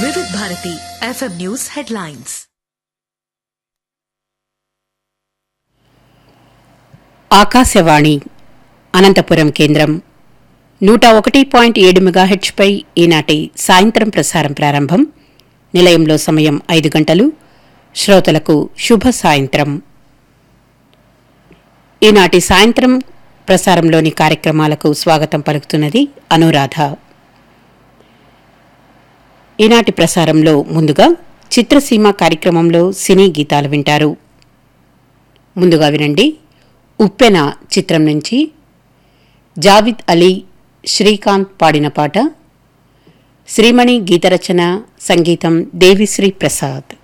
వివిధ Bharati FM news headlines Akashvani Anantapur కేంద్రం నూట ఒకటి పాయింట్ ఏడు మెగాహెచ్పై ఈనాటి సాయంత్రం ప్రసారం ప్రారంభం నిలయంలో సమయం ఐదు గంటలు శ్రోతలకు శుభ సాయంత్రం ఈనాటి సాయంత్రం ప్రసారంలోని కార్యక్రమాలకు స్వాగతం పలుకుతున్నది అనురాధ ఈనాటి ప్రసారంలో ముందుగా చిత్రసీమ కార్యక్రమంలో సినీ గీతాలు వింటారు ముందుగా వినండి ఉప్పెన చిత్రం నుంచి జావిద్ అలీ శ్రీకాంత్ పాడిన పాట శ్రీమణి గీతరచన సంగీతం దేవిశ్రీ ప్రసాద్